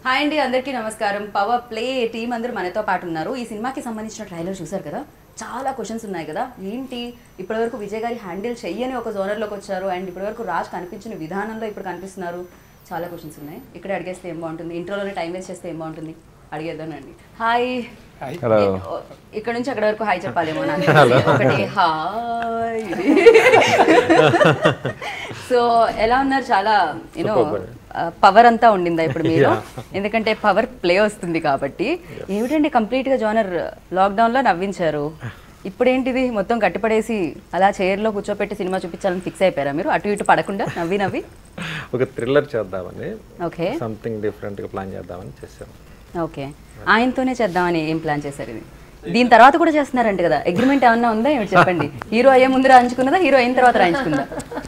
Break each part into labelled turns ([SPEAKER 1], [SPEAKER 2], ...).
[SPEAKER 1] Hi అండి అందరికీ నమస్కారం పవర్ ప్లే టీం అందరూ మనతో పాటు ఉన్నారు ఈ సినిమాకి సంబంధించిన ట్రైలర్ చూసారు కదా చాలా క్వశ్చన్స్ ఉన్నాయి కదా ఏంటి ఇప్పటివరకు విజయ్ గారి హ్యాండిల్ చెయ్యని ఒక జోనర్లోకి వచ్చారు అండ్ ఇప్పటివరకు రాజ్ కనిపించిన విధానంలో ఇప్పుడు కనిపిస్తున్నారు చాలా క్వశ్చన్స్ ఉన్నాయి ఇక్కడ అడిగేస్తే ఏం బాగుంటుంది ఇంట్రోలోనే టైం వేస్ట్ చేస్తే ఏం బాగుంటుంది అడిగేద్దానండి హాయ్
[SPEAKER 2] హలో
[SPEAKER 1] ఇక్కడ నుంచి అక్కడ వరకు హాయ్ చెప్పాలేమో నాకు ఒకటి హాయ్ సో ఎలా ఉన్నారు చాలా యూనో పవర్ అంతా ఉండిందా ఇప్పుడు మీరు ఎందుకంటే పవర్ ప్లే వస్తుంది కాబట్టి ఏమిటండి కంప్లీట్ గా జోనర్ లాక్డౌన్ లో నవ్వించారు ఇప్పుడేంటిది మొత్తం కట్టిపడేసి అలా చైర్లో కూర్చోపెట్టి సినిమా చూపించాలని ఫిక్స్ అయిపోయారా మీరు అటు ఇటు పడకుండా నవ్వి నవ్వి
[SPEAKER 2] ఒక థ్రిల్లర్ చేద్దామని
[SPEAKER 1] ఓకే
[SPEAKER 2] సంథింగ్ డిఫరెంట్గా ప్లాన్ చేద్దామని చేసాం
[SPEAKER 1] ఓకే ఆయనతోనే చేద్దామని ఏం ప్లాన్ చేశారు ఇది దీని తర్వాత కూడా చేస్తున్నారంట కదా అగ్రిమెంట్ ఏమన్నా ఉందా ఏమిటి చెప్పండి హీరో అయ్యే ముందు రాయించుకున్నదా హీరో అయిన తర్వాత రాయించుకుందా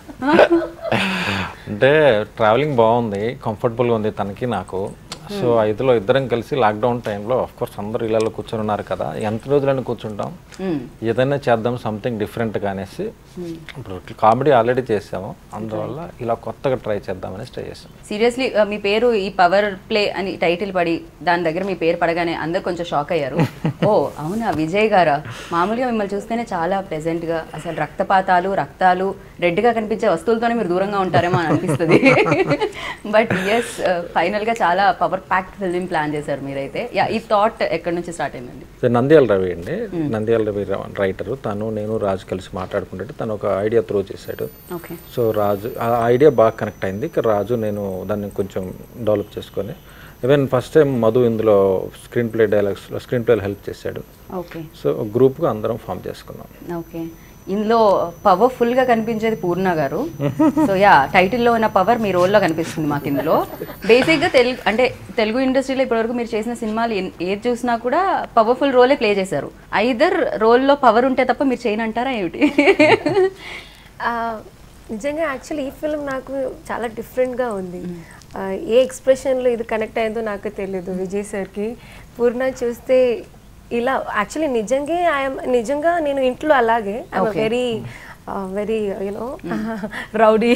[SPEAKER 2] అంటే ట్రావెలింగ్ బాగుంది కంఫర్టబుల్గా ఉంది తనకి నాకు సో ఐదులో ఇద్దరం కలిసి లాక్డౌన్ టైంలో ఆఫ్ కోర్స్ అందరూ ఇళ్ళలో కూర్చొని ఉన్నారు కదా ఎంత రోజులని కూర్చుంటాం
[SPEAKER 1] మ్మ్.
[SPEAKER 2] ఏదైనా చేద్దాం సంథింగ్ డిఫరెంట్గా అనేసి ఇప్పుడు కామెడీ ఆల్రెడీ చేసాము అందువల్ల ఇలా కొత్తగా ట్రై చేద్దామని ట్రై చేసాం
[SPEAKER 1] సీరియస్లీ మీ పేరు ఈ పవర్ ప్లే అని టైటిల్ పడి దాని దగ్గర మీ పేరు పడగానే అందరు కొంచెం షాక్ అయ్యారు ఓ అవునా విజయ్ గారా మామూలుగా మిమ్మల్ని చూస్తేనే చాలా ప్లెజెంట్ గా అసలు రక్తపాతాలు రక్తాలు రెడ్ గా కనిపించే వస్తువులతోనే మీరు దూరంగా ఉంటారేమో అని అనిపిస్తుంది బట్ ఎస్ ఫైనల్ గా చాలా పవర్ ప్యాక్డ్ ఫిల్మ్ ప్లాన్ చేశారు మీరైతే యా ఈ థాట్ ఎక్కడి నుంచి స్టార్ట్ అయిందండి
[SPEAKER 2] ఇది నంద్యాల రవి అండి నంద్యాల రవి రైటరు తను నేను రాజు కలిసి మాట్లాడుకుంటే తను ఒక ఐడియా త్రో చేశాడు
[SPEAKER 1] ఓకే
[SPEAKER 2] సో రాజు ఆ ఐడియా బాగా కనెక్ట్ అయింది ఇక రాజు నేను దాన్ని కొంచెం డెవలప్ చేసుకొని ఈవెన్ ఫస్ట్ టైం మధు ఇందులో స్క్రీన్ ప్లే డైలాగ్స్లో స్క్రీన్ ప్లేలో హెల్ప్ చేశాడు
[SPEAKER 1] ఓకే
[SPEAKER 2] సో గ్రూప్గా అందరం ఫామ్ చేసుకున్నాం
[SPEAKER 1] ఓకే ఇందులో పవర్ఫుల్ గా కనిపించేది పూర్ణ గారు సో యా టైటిల్లో ఉన్న పవర్ మీ రోల్లో కనిపిస్తుంది మాకు ఇందులో బేసిక్ గా తెలుగు అంటే తెలుగు ఇండస్ట్రీలో ఇప్పటివరకు మీరు చేసిన సినిమాలు ఎన్- ఏది చూసినా కూడా పవర్ఫుల్ రోలే ప్లే చేశారు ఐదర్ రోల్లో పవర్ ఉంటే తప్ప మీరు చేయనంటారా ఏమిటి
[SPEAKER 3] ఆ, నిజంగా యాక్చువల్లీ ఈ ఫిల్మ్ నాకు చాలా డిఫరెంట్గా ఉంది ఆ, ఏ ఎక్స్ప్రెషన్లో ఇది కనెక్ట్ అయిందో నాకు తెలియదు విజయ్ సార్కి పూర్ణ చూస్తే ఇలా యాక్చువల్లీ నిజంగా ఐఎమ్ నిజంగా నేను ఇంట్లో అలాగే I'm very very you know rowdy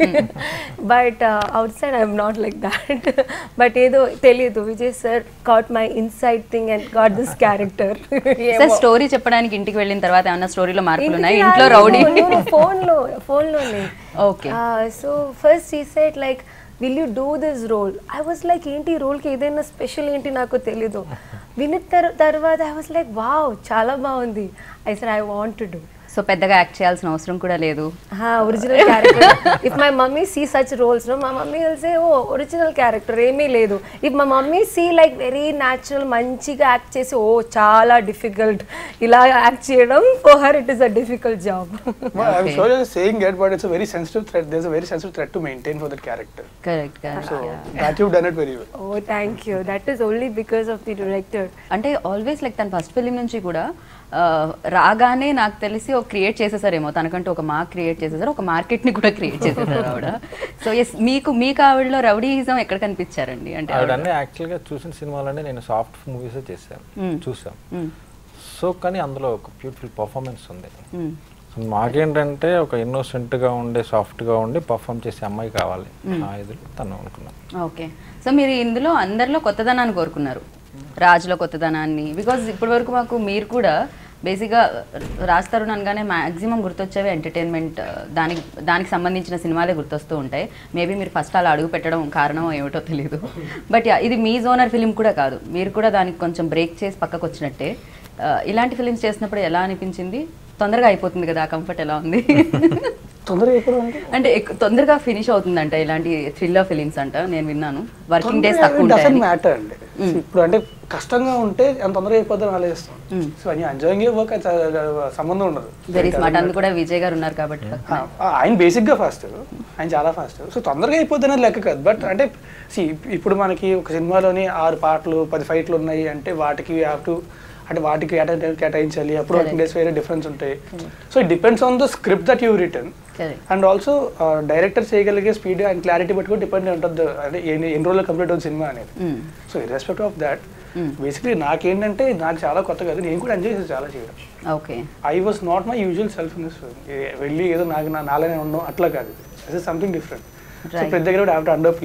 [SPEAKER 3] but outside I'm not like that but ఏదో తెలియదు Vijay sir caught my inside thing and got this character
[SPEAKER 1] sir story చెప్పడానికి ఇంటికి వెళ్ళిన తర్వాత ఏమన్నా స్టోరీలో మార్పులు ఉన్నాయి ఇంట్లో రౌడీ
[SPEAKER 3] ఫోన్లో ఫోన్లోనే
[SPEAKER 1] ఓకే
[SPEAKER 3] సో ఫస్ట్ ఈ set like will you do this role I was like ఏంటి ఈ రోల్కి ఏదైనా స్పెషల్ ఏంటి నాకు తెలీదు విన్న తర్- తర్వాత ఐ వాస్ లైక్ వావ్ చాలా బాగుంది I sir I want to do
[SPEAKER 1] so పెద్దగా యాక్ట్ చేయాల్సిన అవసరం కూడా లేదు
[SPEAKER 3] original character if my mummy see such roles no మా మమ్మీ విల్ ఓ ఒరిజినల్ క్యారెక్టర్ ఏమీ లేదు ఇఫ్ మా mummy see like very natural మంచిగా యాక్ట్ చేసి ఓ చాలా డిఫికల్ట్ ఇలా యాక్ట్ చేయడం for her it is a difficult job
[SPEAKER 4] Well, I'm sure you're saying it, but it's a very sensitive threat. There's a very sensitive threat to maintain for that character.
[SPEAKER 1] Correct correct
[SPEAKER 4] So that you've done it very well.
[SPEAKER 3] Oh thank you that is only because of the director
[SPEAKER 1] అంటే always like తన first film నుంచి కూడా ఆ, రాగానే నాకు తెలిసి ఒక create చేసేసారేమో తనకంటూ ఒక మార్క్ క్రియేట్ చేసేసారు ఒక మార్కెట్ ని కూడా క్రియేట్ చేసేసారు ఆవిడ సో ఎస్ మీకు మీకు ఆవిడలో రౌడీయిజం ఎక్కడ కనిపించారండి అంటే ఆవిడ-
[SPEAKER 2] ఆవిడన్నీ యాక్చువల్గా చూసిన సినిమాలన్నీ నేను సాఫ్ట్ మూవీసే చేశాను
[SPEAKER 1] మ్మ్.
[SPEAKER 2] చూసాం
[SPEAKER 1] మ్మ్.
[SPEAKER 2] సో కానీ అందులో ఒక బ్యూటిఫుల్ పర్ఫార్మెన్స్ ఉంది
[SPEAKER 1] మ్మ్.
[SPEAKER 2] సో మాకేంటంటే ఒక innocent గా ఉండే soft గా ఉండి పర్ఫామ్ చేసే అమ్మాయి కావాలి ఆ ఇదిలో తను అనుకున్నాను
[SPEAKER 1] ఓకే సో మీరు ఇందులో అందరిలో కొత్తదనాన్ని కోరుకున్నారు రాజులో కొత్తదనాన్ని బికాజ్ ఇప్పటి వరకు మాకు మీరు కూడా బేసిక్గా రాజ్ తరుణ్ అనగానే మ్యాక్సిమం గుర్తొచ్చేవి ఎంటర్టైన్మెంట్ దానికి దానికి సంబంధించిన సినిమాలే గుర్తొస్తూ ఉంటాయి మేబీ మీరు ఫస్ట్ అలా అడుగు పెట్టడం కారణం ఏమిటో తెలియదు బట్ యా ఇది మీ జోనర్ ఫిలిం కూడా కాదు మీరు కూడా దానికి కొంచెం బ్రేక్ చేసి పక్కకు వచ్చినట్టే ఆ, ఇలాంటి ఫిలిమ్స్ చేసినప్పుడు ఎలా అనిపించింది తొందరగా అయిపోతుంది కదా కంఫర్ట్ ఎలా ఉంది
[SPEAKER 4] తొందరగా అయిపోవడం అంటే
[SPEAKER 1] అంటే ఎక్కు- తొందరగా ఫినిష్ అవుతుందంట ఇలాంటి థ్రిల్లర్ ఫిలిమ్స్ అంట నేను విన్నాను వర్కింగ్ డేస్ తక్కువ
[SPEAKER 4] డజన్
[SPEAKER 1] ఉంటాయని
[SPEAKER 4] మ్యాటర్ అండి ఇప్పుడు అంటే కష్టంగా ఉంటే ఎంత తొందరగా అయిపోద్దని ఆలోచిస్తాం సో అని ఎంజాయింగ్ వర్క్ సంబంధం ఉండదు
[SPEAKER 1] వెరీ స్మార్ట్ అందుకు కూడా విజయ్ గారు ఉన్నారు కాబట్టి
[SPEAKER 4] ఆ, ఆయన బేసిక్ గా ఫాస్ట్ ఆయన చాలా ఫాస్ట్ సో తొందరగా అయిపోద్ది అనేది లెక్క కాదు బట్ అంటే see, ఇప్పుడు మనకి ఒక సినిమాలోని ఆరు పాటలు పది ఫైట్లు ఉన్నాయి అంటే వాటికి హ్యావ్ టు అంటే వాటికి కేటా- కేటాయించాలి అప్పుడు వర్కింగ్ డేస్ వేరే డిఫరెన్స్ ఉంటాయి so it depends on the script that you return
[SPEAKER 1] correct
[SPEAKER 4] and also director చేయగలిగే స్పీడ్ అండ్ క్లారిటీ బట్టి కూడా డిపెండ్ ఉంటుంది అంటే ఎన్ని ఎన్ని రోజుల్లో కంప్లీట్ అవుతుంది సినిమా అనేది so irrespect of that basically నాకేంటంటే నాకు చాలా కొత్త కాదు నేను కూడా ఎంజాయ్ చేసి చాలా చేయడం
[SPEAKER 1] okay
[SPEAKER 4] I was not my usual self in this వెళ్ళి ఏదో నాకు నా నాలనే ఉండడం అట్లా కాదు this is something different so
[SPEAKER 1] Right.
[SPEAKER 4] ప్రతి దగ్గర have to underplay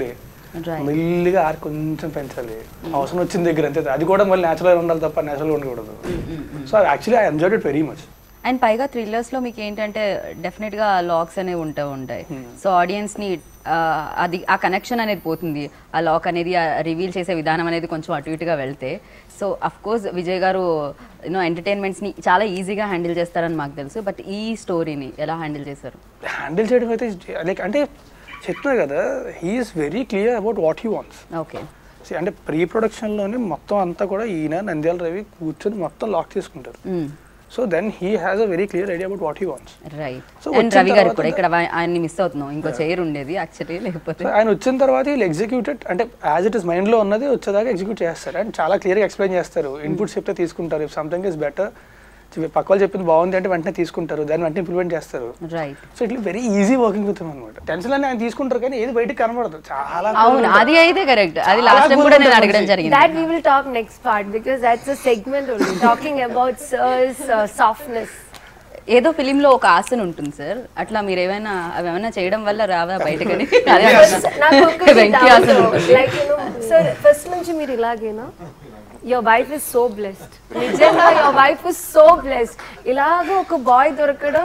[SPEAKER 1] Right.
[SPEAKER 4] మెల్లిగా ఆర్ కొంచెం పెంచాలి అవసరం వచ్చిన దగ్గర అంతే అది కూడా మళ్ళీ న్యాచురల్ ఉండాలి తప్ప న్యాచురల్ ఉండకూడదు so actually I enjoyed it very much
[SPEAKER 1] and పైగా థ్రిల్లర్స్ లో మీకు ఏంటంటే డెఫినెట్ గా లాక్స్ అనేవి ఉంటూ ఉంటాయి సో ఆడియన్స్ ని ఆ, అది ఆ కనెక్షన్ అనేది పోతుంది ఆ లాక్ అనేది రివీల్ చేసే విధానం అనేది కొంచెం అటు ఇటుగా వెళ్తే సో అఫ్ కోర్స్ విజయ్ గారు యూనో ఎంటర్టైన్మెంట్స్ ని చాలా ఈజీగా హ్యాండిల్ చేస్తారని మాకు తెలుసు బట్ ఈ స్టోరీని ఎలా హ్యాండిల్ చేశారు
[SPEAKER 4] హ్యాండిల్ చేయడం అయితే లైక్ అంటే చెప్తున్నా కదా he's very clear about what he wants
[SPEAKER 1] okay
[SPEAKER 4] అంటే ప్రీ ప్రొడక్షన్లోనే మొత్తం అంతా కూడా ఈయన నంద్యాల రవి కూర్చొని మొత్తం లాక్ చేసుకుంటారు so then he has a very clear idea about what he wants
[SPEAKER 1] right
[SPEAKER 4] So,
[SPEAKER 1] and
[SPEAKER 4] వచ్చిన
[SPEAKER 1] రవి గారు
[SPEAKER 4] తర్వాత
[SPEAKER 1] కూడా ఇక్కడ వా- ఆయన్ని మిస్ అవుతున్నాం ఇంకో చైర్ ఉండేది యాక్చువల్లీ లేకపోతే
[SPEAKER 4] ఆయన వచ్చిన తర్వాత వీళ్ళు ఎగ్జిక్యూటెడ్ అంటే యాజ్ ఇట్ ఇస్ మైండ్లో ఉన్నది వచ్చేదాకా ఎగ్జిక్యూట్ చేస్తారు అండ్ చాలా క్లియర్గా ఎక్స్ప్లెయిన్ చేస్తారు ఇన్పుట్స్ చెప్తే తీసుకుంటారు ఇఫ్ సంథింగ్ ఇస్ బెటర్ పక్క వాళ్ళు చెప్పింది బాగుంది అంటే వెంటనే తీసుకుంటారు దాన్ని వెంటనే ఇంప్లిమెంట్ చేస్తారు
[SPEAKER 1] రైట్
[SPEAKER 4] సో ఇట్లా వెరీ ఈజీ వర్కింగ్ విత్ అనమాట టెన్షన్ అని ఆయన తీసుకుంటారు కానీ ఏది బయటకి కనబడదు చాలా
[SPEAKER 1] అవును అది అయితే కరెక్ట్ అది లాస్ట్ టైం కూడా నేను అడగడం జరిగింది
[SPEAKER 3] That we will talk next part because that's a segment only talking about sir's uh, softness.
[SPEAKER 1] ఏదో ఫిలిం లో ఒక ఆసన ఉంటుంది సార్ అట్లా మీరు ఏమైనా అవి ఏమైనా చేయడం వల్ల రావా బయటకని అదే
[SPEAKER 3] నాకు ఒక
[SPEAKER 1] వెంకీ
[SPEAKER 3] doubt.
[SPEAKER 1] ఆసన ఉంటుంది.
[SPEAKER 3] Like, you know, sir, first నుంచి మీరు ఇలాగేనా your wife is so blessed నిజంగా your wife is so blessed ఇలాగ ఒక బాయ్ దొరకడం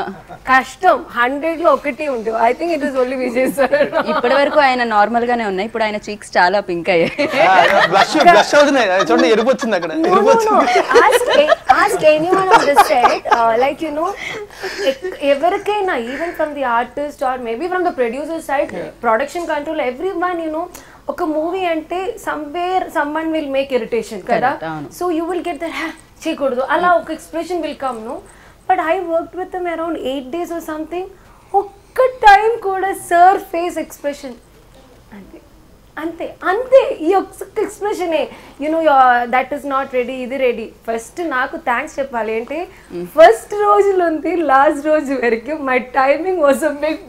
[SPEAKER 3] కష్టం హండ్రెడ్ లో ఒకటి ఉంటుంది I think it is only Vijay sir
[SPEAKER 1] ఇప్పటి వరకు ఆయన నార్మల్ గానే ఉన్నాయి ఇప్పుడు ఆయన చీక్స్ చాలా పింక్ అయ్యాయి
[SPEAKER 4] బ్లష్ బ్లష్ అవుతున్నాయి అది చూడండి ఎరుపు వచ్చింది అక్కడ
[SPEAKER 3] No,
[SPEAKER 4] ఎరుపు
[SPEAKER 3] no, no.
[SPEAKER 4] వచ్చింది
[SPEAKER 3] Ask, a- ask anyone on the set, uh, like, you know, ఎక్- ఎవరికైనా even from the artist or maybe from the producer side production control every one you know ఒక మూవీ అంటే somewhere someone will make irritation కదా
[SPEAKER 1] Correct, అవును.
[SPEAKER 3] So you will get that చేయకూడదు అలా ఒక expression will come no but I work with them around eight days or something ఒక్క time కూడా sir face expression అంతే అంతే అంతే ఈ ఒక్క ఎక్స్ప్రెషనే you know that is not ready ఇది రెడీ ఫస్ట్ నాకు థ్యాంక్స్ చెప్పాలి అంటే ఫస్ట్ రోజు నుండి లాస్ట్ రోజు వరకు my timing was a big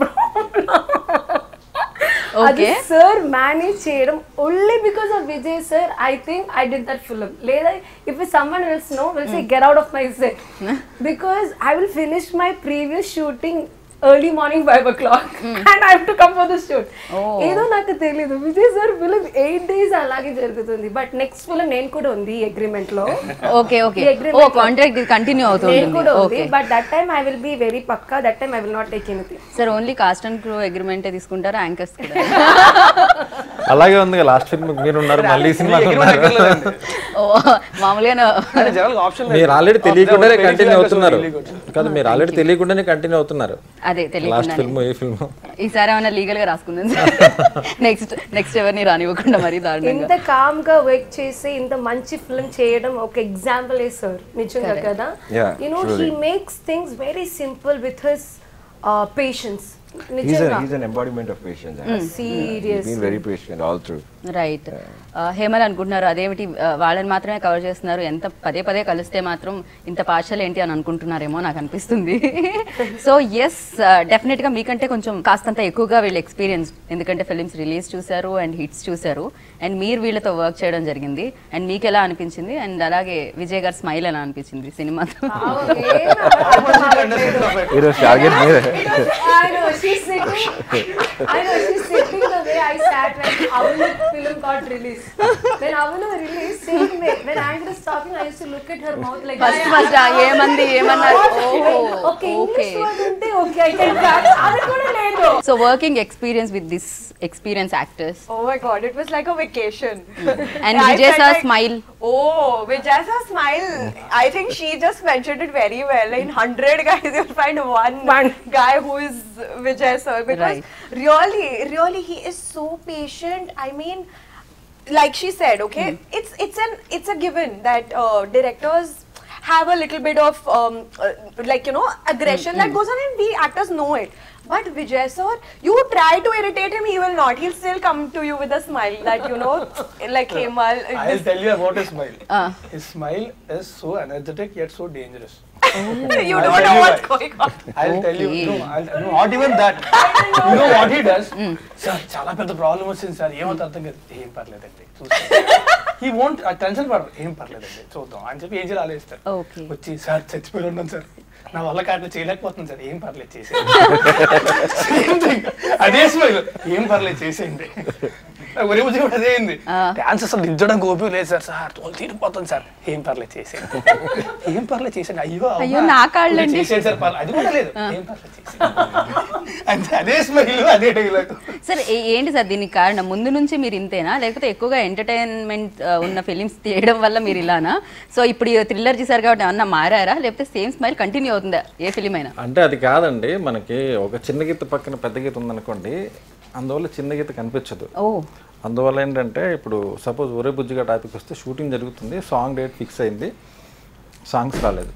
[SPEAKER 3] అది
[SPEAKER 1] Okay.
[SPEAKER 3] సార్ మేనేజ్ చేయడం only because of Vijay sir I think I did that film లేదా if someone wills no will say get out of my set because I will finish my previous shooting early morning five o'clock and I to come for the shoot
[SPEAKER 1] Oh.
[SPEAKER 3] ఏదో నాకు తెలియదు Vijay sir film eight days అలాగే జరుగుతుంది but next film నేను కూడా ఉంది agreement లో
[SPEAKER 1] okay okay
[SPEAKER 3] ఈ agreement
[SPEAKER 1] ఓ కాంట్రాక్ట్ ఇది కంటిన్యూ
[SPEAKER 3] నేను
[SPEAKER 1] అవుతుంది
[SPEAKER 3] కూడా ఉంది
[SPEAKER 1] okay
[SPEAKER 3] but that time I will be very పక్కా that time I will not take anything
[SPEAKER 1] sir only cast and crew అగ్రిమెంటే తీసుకుంటారా యాంకర్స్ కూడా
[SPEAKER 2] అలాగే ఉంది లాస్ట్ ఫిల్మ్ మీరు ఉన్నారు మళ్ళీ ఈ సినిమాకి ఉన్నారు
[SPEAKER 1] ఓ మామూలుగా
[SPEAKER 4] అంటే జనరల్గా ఆప్షన్
[SPEAKER 2] మీరు ఆల్రెడీ తెలియకుండానే కంటిన్యూ అవుతున్నారు కాదు మీరు ఆల్రెడీ తెలియకుండానే కంటిన్యూ అవుతున్నారు
[SPEAKER 1] అదే
[SPEAKER 2] లాస్ట్
[SPEAKER 1] తెలియకుండా
[SPEAKER 2] ఫిల్మ్ ఈ ఫిల్మ్
[SPEAKER 1] ఈసారి ఏమైనా లీగల్ గా రాసుకుందాం సార్ నెక్స్ట్ నెక్స్ట్ ఎవరిని రానివ్వకుండా మరి దారుణంగా
[SPEAKER 3] ఇంత కామ్ గా వర్క్ చేసి ఇంత మంచి ఫిల్మ్ చేయడం ఒక ఎగ్జాంపుల్ ఏ సార్ నిజంగా
[SPEAKER 1] Correct.
[SPEAKER 3] కదా
[SPEAKER 5] Yeah,
[SPEAKER 3] you know he makes things very simple with his patience
[SPEAKER 5] He's, a,
[SPEAKER 3] నిజంగా
[SPEAKER 5] he's an embodiment of patience. He's
[SPEAKER 3] serious
[SPEAKER 5] been very patient all through.
[SPEAKER 1] Right హేమల్ అనుకుంటున్నారు అదేమిటి ఆ, వాళ్ళని మాత్రమే కవర్ చేస్తున్నారు ఎంత పదే పదే కలిస్తే మాత్రం ఇంత పార్షల్ ఏంటి అని అనుకుంటున్నారేమో నాకు అనిపిస్తుంది సో ఎస్ డెఫినెట్ గా మీకంటే కొంచెం కాస్తంత ఎక్కువగా వీళ్ళు ఎక్స్పీరియన్స్ ఎందుకంటే ఫిలిమ్స్ రిలీజ్ చూశారు అండ్ హిట్స్ చూశారు అండ్ మీరు వీళ్ళతో వర్క్ చేయడం జరిగింది అండ్ మీకు ఎలా అనిపించింది అండ్ అలాగే విజయ్ గారి స్మైల్ ఎలా అనిపించింది సినిమాతో
[SPEAKER 5] ఈరోజు టార్గెట్ మీరే
[SPEAKER 3] I know she's sitting. I know she's sitting the way I sat when Avulu film got released. When Avulu released, same way. When Anchor is talking, I used to look at her mouth like
[SPEAKER 1] first first ఏమంది ఏమన్నారు
[SPEAKER 3] okay English word ఉంటే okay I can అది కూడా లేదు
[SPEAKER 1] so working experience with this experience actors
[SPEAKER 6] Oh my god, it was like a vacation.
[SPEAKER 1] And
[SPEAKER 6] I
[SPEAKER 1] Vijay
[SPEAKER 6] felt
[SPEAKER 1] sir smile.
[SPEAKER 6] Oh, Vijay sir smile. I think she just mentioned it very well. In 100 guys, you'll find one,
[SPEAKER 3] One.
[SPEAKER 6] guy who is Vijay sir. Because
[SPEAKER 1] Right.
[SPEAKER 6] really, really, he is so patient. I mean, like she said, okay, it's it's an it's a given that uh, directors have a little bit of um, uh, like you know aggression that goes on, and we actors know it. But Vijay sir, you try to irritate him, he will not. He'll still come to you with a smile that you know, like Hemal.
[SPEAKER 4] I'll tell you about his smile.
[SPEAKER 1] Ah.
[SPEAKER 4] His smile is so energetic yet so dangerous.
[SPEAKER 6] you
[SPEAKER 4] I'll
[SPEAKER 6] don't
[SPEAKER 4] tell
[SPEAKER 6] know
[SPEAKER 4] you
[SPEAKER 6] what's
[SPEAKER 4] why.
[SPEAKER 6] going on.
[SPEAKER 4] I'll tell you.
[SPEAKER 1] Okay.
[SPEAKER 4] No, I'll, no, not even that. you know what he does? Sir చాలా పెద్ద problem వచ్చింది sir ఏమవుతుంది అర్థం కాదు ఏం పర్లేదండి ఈ won't tension పడరు ఏం పర్లేదండి చూద్దాం అని చెప్పి ఏం చేయాలి ఆలోచిస్తారు
[SPEAKER 1] Okay.
[SPEAKER 4] వచ్చి సార్ చచ్చిపోయి ఉన్నాను సార్ నా వల్ల కాదు చేయలేకపోతున్నాను సార్ ఏం పర్లేదు చేసేయండి Same thing. అదే స్మైల్ ఏం పర్లేదు చేసేయండి ఒరే బుజ్జి కూడా అదే అయింది డాన్స్ అసలు దించడానికి ఓపిక లేదు సార్ సార్ తోలు తీరిపోతుంది సార్ ఏం పర్లేదు చేసేయండి ఏం పర్లేదు చేసేయండి అయ్యో అవునా?
[SPEAKER 1] అయ్యో, నా కాళ్ళండి.
[SPEAKER 4] చేసేయండి సార్ పర్లేదు అది కూడా లేదు ఏం పర్లేదు చేసేయండి అంతే అదే స్మైల్ అదే డైలాగ్
[SPEAKER 1] సార్ ఏ- ఏంటి సార్ దీనికి కారణం ముందు నుంచి మీరు ఇంతేనా లేకపోతే ఎక్కువగా ఎంటర్టైన్మెంట్ ఉన్న ఫిలిమ్స్ తీయడం వల్ల మీరు ఇలానా సో ఇప్పుడు థ్రిల్లర్ చేశారు కాబట్టి ఏమన్నా మారారా లేకపోతే సేమ్ స్మైల్ కంటిన్యూ అవుతుందా ఏ ఫిలిం అయినా
[SPEAKER 2] అంటే అది కాదండి మనకి ఒక చిన్న గీత పక్కన పెద్ద గీత ఉందనుకోండి అందువల్ల చిన్న గీత కనిపించదు
[SPEAKER 1] ఓ
[SPEAKER 2] అందువల్ల ఏంటంటే ఇప్పుడు సపోజ్ ఒరే బుజ్జిగా టాపిక్ వస్తే షూటింగ్ జరుగుతుంది సాంగ్ డేట్ ఫిక్స్ అయింది సాంగ్స్ రాలేదు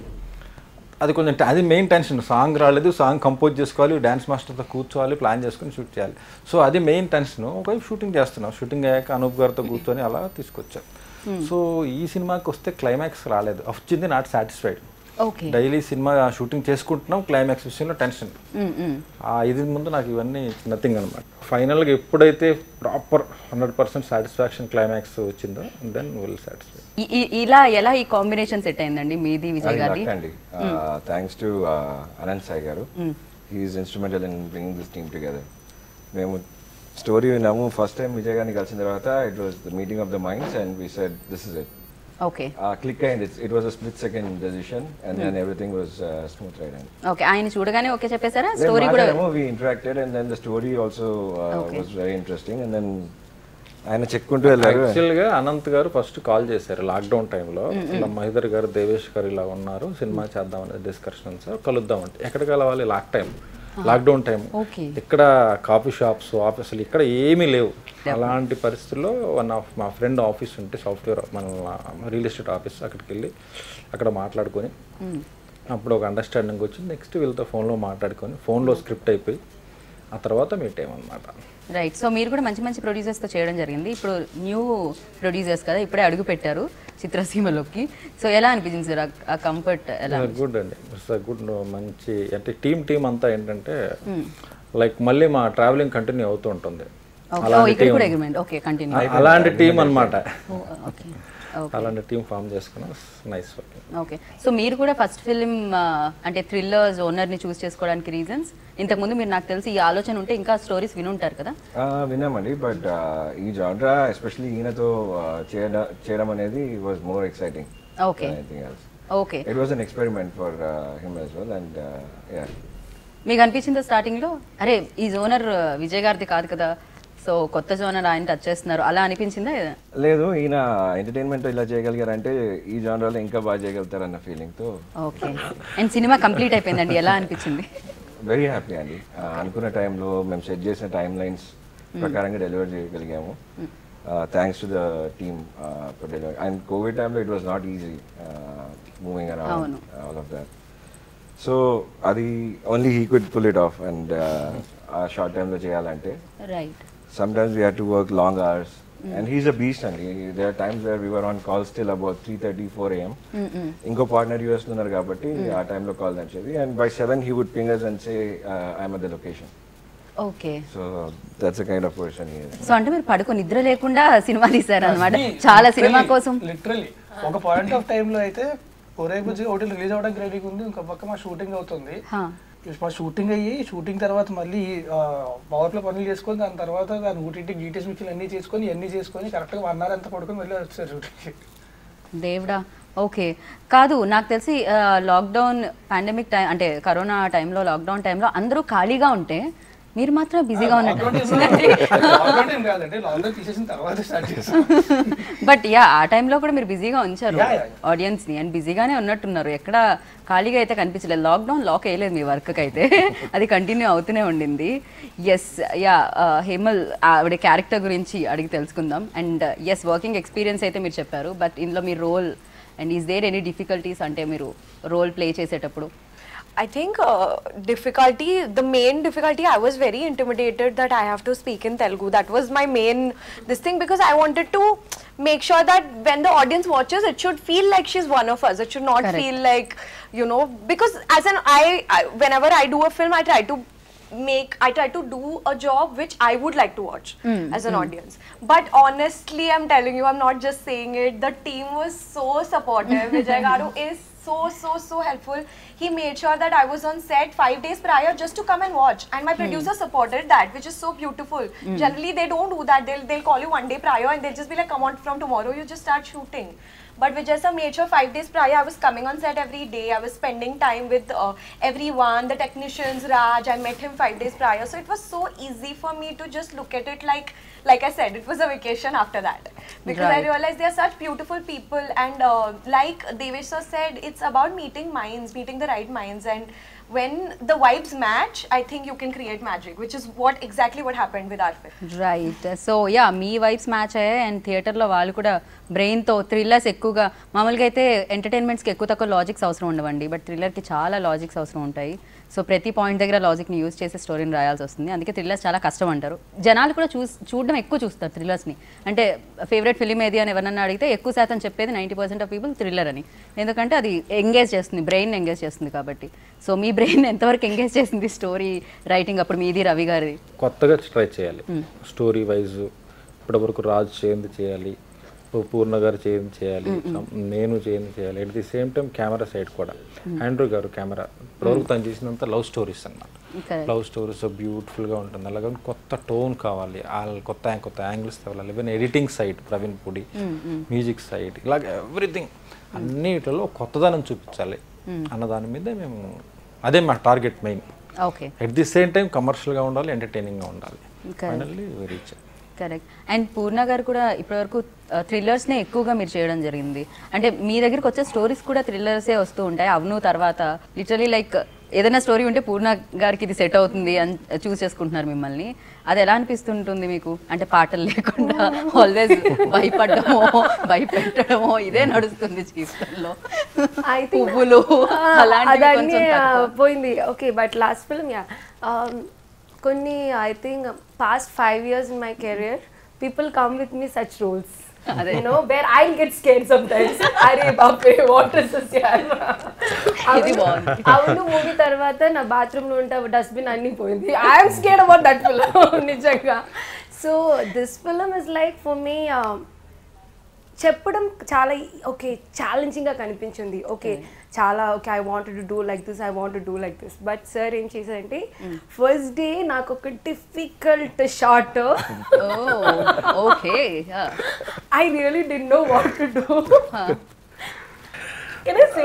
[SPEAKER 2] అది కొంచెం ట- అది మెయిన్ టెన్షన్ సాంగ్ రాలేదు సాంగ్ కంపోజ్ చేసుకోవాలి డ్యాన్స్ మాస్టర్తో కూర్చోవాలి ప్లాన్ చేసుకుని షూట్ చేయాలి సో అది మెయిన్ టెన్షన్ ఒకవైపు షూటింగ్ చేస్తున్నాం షూటింగ్ అయ్యాక అనూప్ గారితో కూర్చొని అలా తీసుకొచ్చాం సో ఈ సినిమాకి వస్తే క్లైమాక్స్ రాలేదు వచ్చింది not satisfied
[SPEAKER 1] okay
[SPEAKER 2] daily cinema shooting చేసుకుంటున్నాం క్లైమాక్స్ విషయంలో టెన్షన్ ఆ ఇది ముందు నాకు ఇవన్నీ నథింగ్ అనమాట ఫైనల్గా ఎప్పుడైతే proper hundred percent satisfaction climax వచ్చిందో దెన్ విల్ సాటిస్ఫై
[SPEAKER 1] ఇలా ఎలా ఈ కాంబినేషన్ సెట్ అయిందండి మీది విజయ్
[SPEAKER 5] అది
[SPEAKER 1] గారి
[SPEAKER 5] luck అండి thanks to Anant Sai garu he's instrumental in bringing this team together మేము స్టోరీ విన్నాము ఫస్ట్ టైం విజయ్ గారిని కలిసిన తర్వాత it was the meeting of the minds and we said this is it
[SPEAKER 1] okay
[SPEAKER 5] click అయింది it was a split second decision and then everything was smooth ride అండి
[SPEAKER 1] okay ఆయన చూడగానే okay చెప్పేశారా story కూడా
[SPEAKER 5] we interacted and then the story also uh, was very interesting and then ఆయన చెక్కుంటూ వెళ్ళారు
[SPEAKER 2] యాక్చువల్గా అనంత్ గారు ఫస్ట్ కాల్ చేశారు లాక్డౌన్ టైంలో ఇలా మహిదర్ గారు దేవేష్ గారు ఇలా ఉన్నారు సినిమా చేద్దాం అనేది డిస్కషన్ సార్ కలుద్దాం అంటే ఎక్కడ కలవాలి lock time lockdown time
[SPEAKER 1] okay
[SPEAKER 2] ఇక్కడ కాఫీ షాప్స్ ఆఫీసులు ఇక్కడ ఏమీ లేవు అలాంటి పరిస్థితుల్లో వన్ ఆఫ్ మా ఫ్రెండ్ ఆఫీస్ ఉంటే సాఫ్ట్వేర్ మన రియల్ ఎస్టేట్ ఆఫీస్ అక్కడికి వెళ్ళి అక్కడ మాట్లాడుకొని అప్పుడు ఒక అండర్స్టాండింగ్ వచ్చి నెక్స్ట్ వీళ్ళతో ఫోన్లో మాట్లాడుకొని ఫోన్లో స్క్రిప్ట్ అయిపోయి ఆ తర్వాత మీట్ అయ్యామన్నమాట
[SPEAKER 1] రైట్ సో మీరు కూడా మంచి మంచి ప్రొడ్యూసర్స్తో చేయడం జరిగింది ఇప్పుడు న్యూ ప్రొడ్యూసర్స్ కదా ఇప్పుడే అడుగు పెట్టారు చిత్రసీమలోకి సో ఎలా అనిపించింది సార్ ఆ- ఆ కంఫర్ట్ ఎలా
[SPEAKER 2] గుడ్ అండి ఇట్స్ గుడ్ మంచి అంటే టీమ్ టీమ్ అంతా ఏంటంటే లైక్ మళ్ళీ మా ట్రావెలింగ్ కంటిన్యూ అవుతూ ఉంటుంది
[SPEAKER 1] ఓకే ఓ, ఇక్కడ కూడా అగ్రిమెంట్ ఓకే కంటిన్యూ
[SPEAKER 2] అలాంటి టీం అన్నమాట
[SPEAKER 1] ఓకే
[SPEAKER 2] అలాంటి టీం ఫామ్ చేసుకున్నాం నైస్ వర్కింగ్
[SPEAKER 1] ఓకే సో మీరు కూడా ఫస్ట్ ఫిలిం అంటే థ్రిల్లర్స్ ఓనర్ని చూస్ చేసుకోవడానికి రీజన్స్ ఇంతకుముందు మీరు నాకు తెలిసి ఈ ఆలోచన ఉంటే ఇంకా స్టోరీస్ వినుంటారు కదా
[SPEAKER 5] ఆ, విన్నామండి బట్ ఈ జాన్రా ఎస్పెషల్లీ ఈయనతో ఆ, చేయడం చేయడం అనేది was more exciting
[SPEAKER 1] okay
[SPEAKER 5] anything else
[SPEAKER 1] okay
[SPEAKER 5] it was an experiment for him as well and yeah
[SPEAKER 1] మీకు అనిపించిందా స్టార్టింగ్లో అరే ఈ జోనర్ విజయ్ గారిది కాదు కదా సో కొత్త జోనర్ ఆయన టచ్ చేస్తున్నారు అలా అనిపించిందా
[SPEAKER 5] లేదు ఈయన ఎంటర్టైన్మెంట్ ఇలా చేయగలిగారంటే ఈ జానరాలో ఇంకా బాగా చేయగలుగుతారన్న ఫీలింగ్తో
[SPEAKER 1] ఓకే అండ్ సినిమా కంప్లీట్ అయిపోయిందండి ఎలా అనిపించింది
[SPEAKER 5] వెరీ హ్యాపీ అండి ఆ, అనుకున్న టైంలో మేము సెట్ చేసిన టైం లైన్స్ ప్రకారంగా డెలివర్ చేయగలిగాము thanks to the team for delivery and covid టైంలో it was not easy moving around all of that so అది only he could pull it off and ఆ షార్ట్ టైంలో చేయాలంటే
[SPEAKER 1] right
[SPEAKER 5] sometimes we had to work long hours and he's a beast and he, there are times where we were on calls till about 3.30 4 a.m ఇంకో partner US ఉన్నారు కాబట్టి ఆ టైంలో call నచ్చేది and by seven he would ping us and say I'm at the location
[SPEAKER 1] okay
[SPEAKER 5] so that's a kind of person he
[SPEAKER 1] so అంటే మీరు పడుకో నిద్ర లేకుండా సినిమా తీశారు అనమాట చాలా సినిమా కోసం
[SPEAKER 4] లిటరల్లీ ఒక పాయింట్ ఆఫ్ టైంలో అయితే ఒరే బుజ్జి ఒకటి రిలీజ్ అవ్వడానికి రెడీగా ఉంది ఇంకో పక్క మా షూటింగ్ అవుతుంది
[SPEAKER 1] హా.
[SPEAKER 4] మా షూటింగ్ అయ్యి షూటింగ్ తర్వాత మళ్ళీ పవర్ లో పనులు చేసుకొని దాని తర్వాత దాని ఊటీ గీటెస్ మిక్చర్లు అన్నీ చేసుకొని ఇవన్నీ చేసుకొని కరెక్ట్గా వన్ అవర్ అంతా పడుకొని మళ్ళీ వచ్చారు షూటింగ్కి
[SPEAKER 1] దేవుడా ఓకే కాదు నాకు తెలిసి లాక్డౌన్ పాండమిక్ టైం అంటే కరోనా టైంలో లాక్డౌన్ టైంలో అందరూ ఖాళీగా ఉంటే మీరు మాత్రం బిజీగా ఉన్నట్టు
[SPEAKER 4] లాక్డౌన్ ఏం కాదండి లాక్డౌన్ తీసేసిన తర్వాత స్టార్ట్ చేస్తాం
[SPEAKER 1] బట్ యా ఆ టైంలో కూడా మీరు బిజీగా ఉంచారు
[SPEAKER 4] Yeah, yeah, yeah.
[SPEAKER 1] ఆడియన్స్ ని అండ్ బిజీగానే ఉన్నట్టున్నారు ఎక్కడ ఖాళీగా అయితే కనిపించలేదు లాక్డౌన్ లాక్ వేయలేదు మీ వర్క్ అయితే అది కంటిన్యూ అవుతూనే ఉండింది ఎస్ యా హేమల్ ఆవిడ క్యారెక్టర్ గురించి అడిగి తెలుసుకుందాం అండ్ ఎస్ వర్కింగ్ ఎక్స్పీరియన్స్ అయితే మీరు చెప్పారు బట్ ఇందులో మీ role and is there any difficulties అంటే మీరు రోల్ ప్లే చేసేటప్పుడు
[SPEAKER 6] I think uh, difficulty, the main difficulty, I was very intimidated that I have to speak in Telugu. That was my main this thing because I wanted to make sure that when the audience watches, it should feel like she's one of us. It should not
[SPEAKER 1] Correct.
[SPEAKER 6] feel like you know because as an I, I whenever I do a film, I try to make I try to do a job which I would like to watch as an audience. But honestly, I'm telling you, I'm not just saying it. The team was so supportive. Vijay Garu is so so so helpful. He made sure that I was on set five days prior just to come and watch, and my producer supported that, which is so beautiful. Generally, they don't do that. They'll they'll call you one day prior and they'll just be like, "Come on, from tomorrow you just start shooting." But Vijay sir made sure five days prior I was coming on set every day. I was spending time with uh, everyone, the technicians, Raj. I met him five days prior, so it was so easy for me to just look at it like, like I said, it was a vacation after that because I
[SPEAKER 1] Right.
[SPEAKER 6] realized they are such beautiful people, and uh, like Devesh sir said, it's about meeting minds, meeting the right minds, and when the vibes match, I think you can create magic, which is what exactly what happened with our film.
[SPEAKER 1] Right so yeah మీ vibes match అయ్యాయి and థియేటర్లో వాళ్ళు కూడా బ్రెయిన్తో thrillers ఎక్కువగా మామూలుగా అయితే ఎంటర్టైన్మెంట్స్కి ఎక్కువ తక్కువ లాజిక్స్ అవసరం ఉండవండి బట్ థ్రిల్లర్కి చాలా లాజిక్స్ అవసరం ఉంటాయి సో ప్రతి పాయింట్ దగ్గర లాజిక్ని యూజ్ చేసి స్టోరీని రాయాల్సి వస్తుంది అందుకే థ్రిల్లర్స్ చాలా కష్టం అంటారు జనాలు కూడా చూస్ చూడడం ఎక్కువ చూస్తారు థ్రిల్లర్స్ని అంటే ఫేవరెట్ ఫిలిం ఏది అని ఎవరన్నా అడిగితే ఎక్కువ శాతం చెప్పేది ninety percent of people thriller అని ఎందుకంటే అది ఎంగేజ్ చేస్తుంది బ్రెయిన్ ఎంగేజ్ చేస్తుంది కాబట్టి సో మీ బ్రెయిన్ ఎంతవరకు ఎంగేజ్ చేసింది స్టోరీ రైటింగ్ అప్పుడు మీది రవి గారిది
[SPEAKER 2] కొత్తగా ట్రై చేయాలి స్టోరీ వైజ్ ఇప్పటివరకు రాజు చేయంది చేయాలి ఓ పూర్ణ గారు చేయంది చేయాలి నేను చేయంది చేయాలి at the same time camera side కూడా ఆండ్రూ గారు కెమెరా ఇప్పటివరకు తను చేసినంత లవ్ స్టోరీస్ అన్నమాట
[SPEAKER 1] Correct.
[SPEAKER 2] లవ్ స్టోరీస్ బ్యూటిఫుల్గా ఉంటుంది అలాగే కొత్త టోన్ కావాలి వాళ్ళ కొత్త కొత్త యాంగిల్స్ తేవాలి even editing side Praveen Pudi music side ఇలాగ ఎవ్రీథింగ్ అన్నిటిలో కొత్తదనం చూపించాలి అన్న దాని మీద మేము అదే మా target main
[SPEAKER 1] okay
[SPEAKER 2] at the same time కమర్షియల్గా ఉండాలి ఎంటర్టైనింగ్గా ఉండాలి
[SPEAKER 1] Okay.
[SPEAKER 2] Finally reach
[SPEAKER 1] correct and Purna garu కూడా ఇప్పటివరకు థ్రిల్లర్స్నే ఎక్కువగా మీరు చేయడం జరిగింది అంటే మీ దగ్గరికి వచ్చే స్టోరీస్ కూడా థ్రిల్లర్సే వస్తూ ఉంటాయి అవును తర్వాత లిటరలీ లైక్ ఏదైనా స్టోరీ ఉంటే పూర్ణ గారికి ఇది సెట్ అవుతుంది అని చూస్ చేసుకుంటున్నారు మిమ్మల్ని అది ఎలా అనిపిస్తుంటుంది మీకు అంటే పాటలు లేకుండా ఆల్వేస్ భయపడడమో భయపెట్టడమో ఇదే నడుస్తుంది జీవితంలో
[SPEAKER 3] I think
[SPEAKER 1] పువ్వులు
[SPEAKER 3] Ah,
[SPEAKER 1] అలాంటివి
[SPEAKER 3] అదన్నీ
[SPEAKER 1] కొంచెం
[SPEAKER 3] ah,
[SPEAKER 1] తక్కువ.
[SPEAKER 3] పోయింది okay but last film yeah కొన్ని I think past five years in my career people come with me such roles
[SPEAKER 1] అదే.
[SPEAKER 3] You know where I get scare sometimes అరే బాపే వాట్ ఇస్ దిస్ యార్
[SPEAKER 1] ఇది బాగుంది.
[SPEAKER 3] అవును మూవీ తర్వాత నా బాత్రూమ్ లో ఉంటే డస్ట్బిన్ అన్ని పోయింది I'm scared about that film నిజంగా so this film is like for me చెప్పడం చాలా ఓకే ఛాలెంజింగ్గా కనిపించింది ఓకే చాలా okay I want to do like this I want do like this but sir ఏం చేశారంటే ఫస్ట్ డే నాకు ఒక difficult shot
[SPEAKER 1] okay
[SPEAKER 3] I really డి know what to do can I say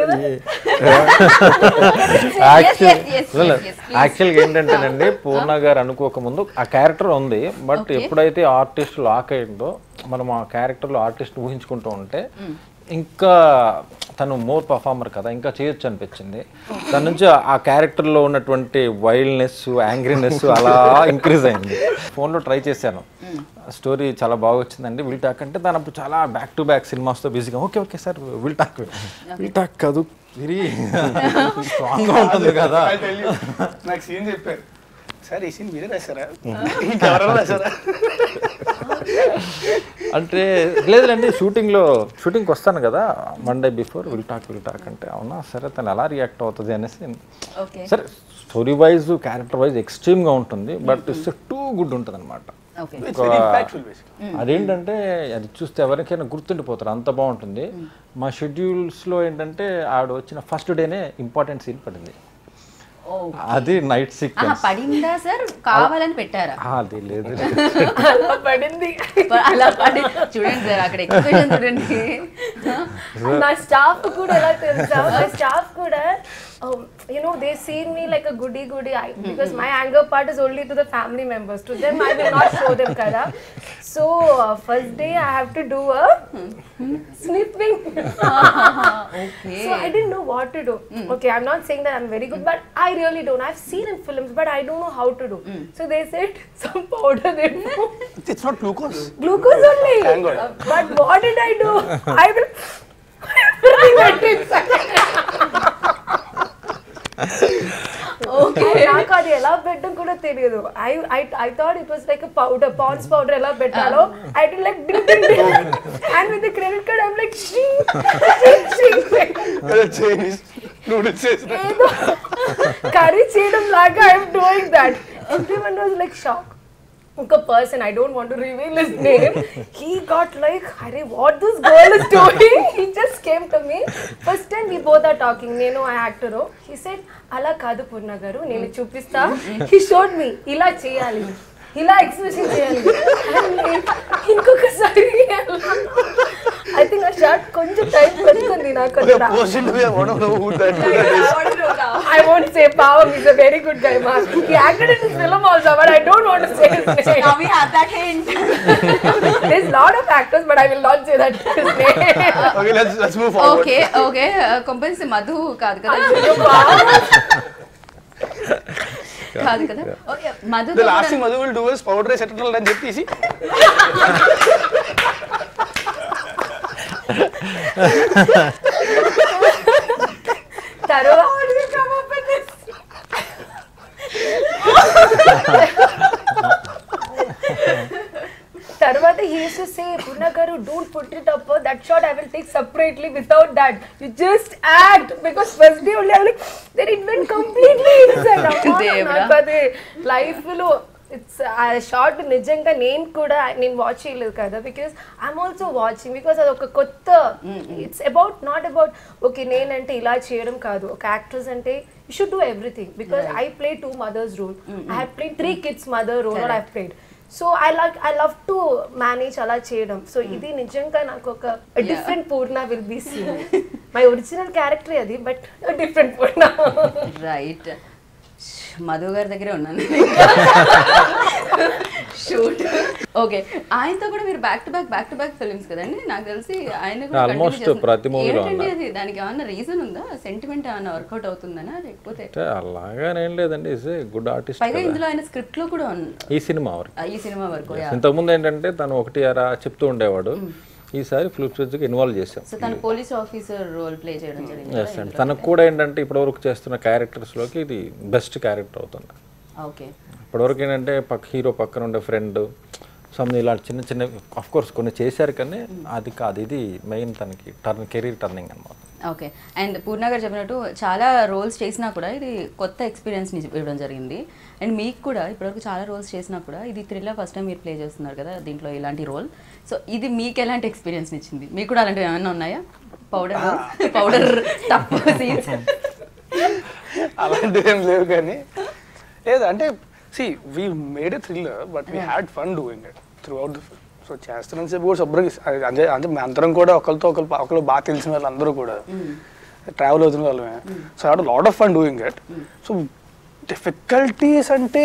[SPEAKER 2] యాక్చువల్గా ఏంటంటేనండి పూర్ణ గారు అనుకోకముందు ఆ క్యారెక్టర్ ఉంది బట్ ఎప్పుడైతే ఆర్టిస్ట్ లాక్ అయిందో మనం ఆ క్యారెక్టర్లో ఆర్టిస్ట్ ఊహించుకుంటూ ఉంటే ఇంకా తను మోర్ పర్ఫార్మర్ కదా ఇంకా చేయొచ్చు అనిపించింది దాని నుంచి ఆ క్యారెక్టర్లో ఉన్నటువంటి వైల్డ్నెస్ యాంగ్రీనెస్ అలా ఇంక్రీజ్ అయింది ఫోన్లో ట్రై చేశాను స్టోరీ చాలా బాగా వచ్చిందండి విల్ టాక్ అంటే దాని అప్పుడు చాలా బ్యాక్ టు బ్యాక్ సినిమాస్తో బిజీగా okay okay sir will talk will talk కాదు వెరీ స్ట్రాంగ్గా ఉంటుంది కదా
[SPEAKER 4] నాకు సీన్ చెప్పారు సార్ ఈ సీన్ మీరే రాశారా ఇంకెవరైనా రాశారా
[SPEAKER 2] అంటే లేదులేండి షూటింగ్లో షూటింగ్కి వస్తాను కదా Monday before will talk will talk అంటే అవునా సరే తను ఎలా రియాక్ట్ అవుతుంది అనేసి
[SPEAKER 1] ఓకే
[SPEAKER 2] సరే స్టోరీ వైజ్ క్యారెక్టర్ వైజ్ ఎక్స్ట్రీమ్గా ఉంటుంది బట్ ఇట్స్ టూ గుడ్ ఉంటుంది అనమాట
[SPEAKER 1] okay
[SPEAKER 4] it's very impactful basic
[SPEAKER 2] అదేంటంటే అది చూస్తే ఎవరికైనా గుర్తుండిపోతారు అంత బాగుంటుంది మా షెడ్యూల్స్లో ఏంటంటే ఆవిడ వచ్చిన ఫస్ట్ డేనే ఇంపార్టెంట్ సీన్ పడింది అది నైట్
[SPEAKER 1] ఆహా,
[SPEAKER 2] సీక్వెన్స్
[SPEAKER 1] పడిందా సార్ కావాలని పెట్టారా
[SPEAKER 2] అది లేదు
[SPEAKER 3] అలా పడింది
[SPEAKER 1] ప- అలా పడి చూడండి సార్ అక్కడ ఎక్స్ప్రెషన్ చూడండి
[SPEAKER 3] నా స్టాఫ్ కూడా ఎలా తెలుసా నా స్టాఫ్ కూడా you know they seen me like a goody goody because my anger part is only to the family members to them I will not show them కదా so first day I have to do a snipping
[SPEAKER 1] okay
[SPEAKER 3] So I didn't know what to do. Okay, I'm not saying that I'm very good, but I really don't. I've seen in films, but I don't know how to do. So they said some powder they put.
[SPEAKER 4] It's not glucose
[SPEAKER 3] Glucose only.
[SPEAKER 4] Thank God.
[SPEAKER 3] Uh, but what did I do? I will. Everything went inside. నాకు అది ఎలా పెట్టడం కూడా తెలియదు I I I thought it was like powder Pond's powder ఎలా పెట్టాలో I డి like ding ding ding and with the credit card I'm like
[SPEAKER 4] Chinese noodles చేసిన
[SPEAKER 3] ఏదో కర్రీ చేయడం లాగా I'm doing that every one was like shock ఒక person I don't want to reveal his name he got like అరే what this girl is doing he just came to me first time we both are talking నేను ఆ actor he said అలా కాదు పూర్ణ గారు నేను చూపిస్తా he showed me ఇలా చేయాలి ఇలా ఎక్స్ప్రెషన్ చేయాలి And ఇంకొకసారి ఐ థింక్ ఆ షార్ట్ కొంచెం టైం పడుతుంది నాకు
[SPEAKER 4] Okay,
[SPEAKER 3] అక్కడ
[SPEAKER 4] person we want to know who that person is.
[SPEAKER 6] I want to know now.
[SPEAKER 3] I won't say Pavam is a very good guy, ma. He acted in this film also, but I don't want to say his name.
[SPEAKER 6] Now we have that hint.
[SPEAKER 3] There's lot of actors, but I will not say that his name.
[SPEAKER 4] Okay, let's let's move forward.
[SPEAKER 1] Okay okay compulsory Madhu కాదు కదా కాదు కదా okay Madhu
[SPEAKER 4] The last thing Madhu will do is powder rice eternal అని చెప్పేసి
[SPEAKER 3] తర్వాత తర్వాత he used to say Purna garu don't put it up that shot I will take separately without that you just act because first day only I'm like then it went completely inside అమ్మా,
[SPEAKER 1] దేవుడా.
[SPEAKER 3] నాకు అది life లో it's ఆ short నిజంగా నేను కూడా నేను వాచ్ చేయలేదు కదా because I'm also watching because అది ఒక కొత్త it's about not about okay నేనంటే ఇలా చేయడం కాదు ఒక యాక్ట్రెస్ అంటే you should do everything because I play two mothers role I have play three kids mother role I played so I like I love to manage అలా చేయడం సో ఇది నిజంగా నాకు ఒక different Purna will be seen my original character అది but different Purna
[SPEAKER 1] right Madhu గారి దగ్గరే ఉన్నాను షూట్ ఓకే ఆయనతో కూడా మీరు back to back back to back films కదండి నాకు తెలిసి ఆయన కూడా
[SPEAKER 2] Almost
[SPEAKER 1] continue చేస్తున్నారు.
[SPEAKER 2] ప్రతి movie లో
[SPEAKER 1] ఏంటండి
[SPEAKER 2] ఉన్నారు.
[SPEAKER 1] అది దానికి ఏమన్నా రీజన్ ఉందా సెంటిమెంట్ ఏమన్నా వర్కౌట్ అవుతుందనా లేకపోతే
[SPEAKER 2] అంటే అలాగానేం లేదండి ఇస్ ఏ గుడ్ ఆర్టిస్ట్
[SPEAKER 1] పైగా ఇందులో ఆయన స్క్రిప్ట్ లో కూడా ఉంది
[SPEAKER 2] ఈ సినిమా వరకు
[SPEAKER 1] ఆ, ఈ సినిమా వరకు yeah.
[SPEAKER 2] ఇంతకుముందు ఏంటంటే తను ఒకటి అరా చెప్తూ ఉండేవాడు ఈసారి ఫ్లిప్స్గా ఇన్వాల్వ్ చేసాం
[SPEAKER 1] సో తను పోలీస్ ఆఫీసర్ రోల్ ప్లే చేయడం జరిగింది
[SPEAKER 2] ఎస్ అండి తనకు కూడా ఏంటంటే ఇప్పటివరకు చేస్తున్న క్యారెక్టర్స్లోకి ఇది బెస్ట్ క్యారెక్టర్ అవుతుంది
[SPEAKER 1] ఓకే
[SPEAKER 2] ఇప్పటివరకు ఏంటంటే పక్క హీరో పక్కన ఉండే ఫ్రెండ్ సమ్ ఇలాంటి చిన్న చిన్న ఆఫ్ కోర్స్ కొన్ని చేశారు కానీ అది కాదు ఇది మెయిన్ తనకి టర్న్ కెరీర్ టర్నింగ్ అనమాట
[SPEAKER 1] ఓకే అండ్ పూర్ణ గారు చెప్పినట్టు చాలా రోల్స్ చేసినా కూడా ఇది కొత్త ఎక్స్పీరియన్స్ని ఇవ్వడం జరిగింది అండ్ మీకు కూడా ఇప్పటివరకు చాలా రోల్స్ చేసినా కూడా ఇది థ్రిల్లర్ ఫస్ట్ టైం మీరు ప్లే చేస్తున్నారు కదా దీంట్లో ఇలాంటి రోల్ సో ఇది మీకు ఎలాంటి ఎక్స్పీరియన్స్ ఇచ్చింది మీకు కూడా అలాంటివి ఏమైనా ఉన్నాయా పౌడర్ పౌడర్ తప్పు సీన్స్
[SPEAKER 4] అలాంటివి ఏం లేవు కానీ లేదు అంటే see we made a thriller but we had fun doing it throughout the film so చేస్తున్నాం సేపు కూడా శుభ్రంగా అది అంటే అంటే మేము అందరం కూడా ఒకరితో ఒకరు ఒకరు బాగా తెలిసిన వాళ్ళు అందరూ కూడా ట్రావెల్ అవుతున్న వాళ్ళమే so had lot of fun doing it so difficulties అంటే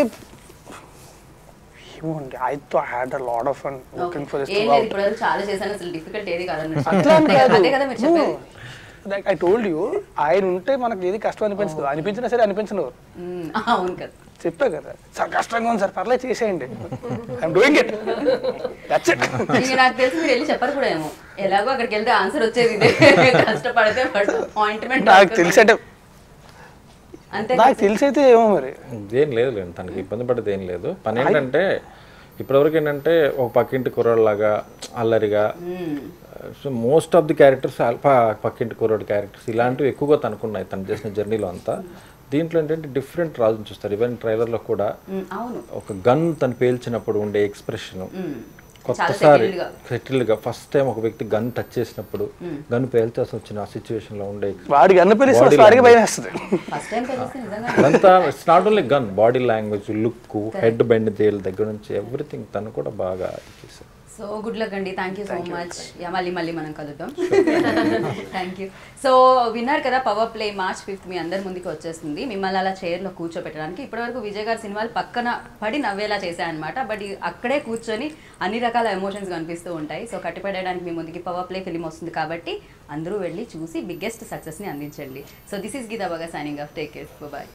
[SPEAKER 4] ఏమోండి I too had a lot of fun working for this
[SPEAKER 1] ఏం లేదు ఇప్పటివరకు చాలా చేశాను అసలు డిఫికల్ట్ ఏది కాదన్నట్టు
[SPEAKER 4] అట్లా అని కాదు
[SPEAKER 1] అదే కదా మీరు చెప్పేది
[SPEAKER 4] లైక్ ఐ టోల్డ్ యూ ఆయన ఉంటే మనకి ఏది కష్టం అనిపించదు అనిపించినా సరే అనిపించను
[SPEAKER 1] మ్మ్. అవును కదా
[SPEAKER 4] చెప్పా కదా సార్ కష్టంగా ఉంది సార్ పర్లేదు చేసేయండి I'm doing it that's it
[SPEAKER 1] ఇంక నాకు తెలిసి మీరు వెళ్ళి చెప్పరు కూడా ఏమో ఎలాగో అక్కడికి వెళ్తే ఆన్సర్ వచ్చేది ఇదే కష్టపడితే అపాయింట్మెంట్
[SPEAKER 4] నాకు తెలిసి అంటే
[SPEAKER 1] అంతే
[SPEAKER 4] నాకు తెలిసి అయితే ఏమో మరి
[SPEAKER 2] ఏం లేదు లేదు తనకి ఇబ్బంది పడేది ఏం లేదు పని ఏంటంటే ఇప్పటివరకు ఏంటంటే ఒక పక్కింటి కుర్రోళ్ళలాగా అల్లరిగా so most of the characters పక్కింటి కుర్రోడ్ క్యారెక్టర్స్ ఇలాంటివి ఎక్కువగా తనకున్నాయి తను చేసిన జర్నీలో అంతా దీంట్లో ఏంటంటే డిఫరెంట్ రాజుని చూస్తారు ఈవెన్ ట్రైలర్లో కూడా
[SPEAKER 1] మ్మ్. అవును
[SPEAKER 2] ఒక గన్ తను పేల్చినప్పుడు ఉండే ఎక్స్ప్రెషన్
[SPEAKER 1] మ్మ్.
[SPEAKER 2] కొత్తసారి
[SPEAKER 1] settled గా.
[SPEAKER 2] సెటిల్డ్ గా ఫస్ట్ టైం ఒక వ్యక్తి గన్ టచ్ చేసినప్పుడు గన్ పేల్చాల్సి వచ్చిన ఆ సిచ్యువేషన్ లో ఉండే
[SPEAKER 4] వాడికి అన్న పిలిస్తే
[SPEAKER 2] Body
[SPEAKER 4] వాడికి భయం వేస్తుంది
[SPEAKER 1] ఫస్ట్ టైం తెలిస్తే నిజంగా
[SPEAKER 2] అదంతా it's not only gun body language look head bend దేల్ దగ్గర నుంచి ఎవ్రీథింగ్ తను కూడా బాగా చేశారు
[SPEAKER 1] సో గుడ్ లక్ అండి thank you so much yeah మళ్ళీ మళ్ళీ మనం కలుద్దాం థ్యాంక్ యూ సో విన్నారు కదా పవర్ ప్లే మార్చ్ ఫిఫ్త్ మీ అందరి ముందుకు వచ్చేస్తుంది మిమ్మల్ని అలా చైర్లో కూర్చోబెట్టడానికి ఇప్పటివరకు విజయ్ గారి సినిమాలు పక్కన పడి నవ్వేలా చేశాయన్నమాట బట్ ఈ- అక్కడే కూర్చొని అన్ని రకాల ఎమోషన్స్ కనిపిస్తూ ఉంటాయి సో కట్టిపడడానికి మీ ముందుకి పవర్ ప్లే ఫిలిం వస్తుంది కాబట్టి అందరూ వెళ్ళి చూసి బిగ్గెస్ట్ సక్సెస్ని అందించండి సో దిస్ ఈస్ గీతా బాగా signing off take care bye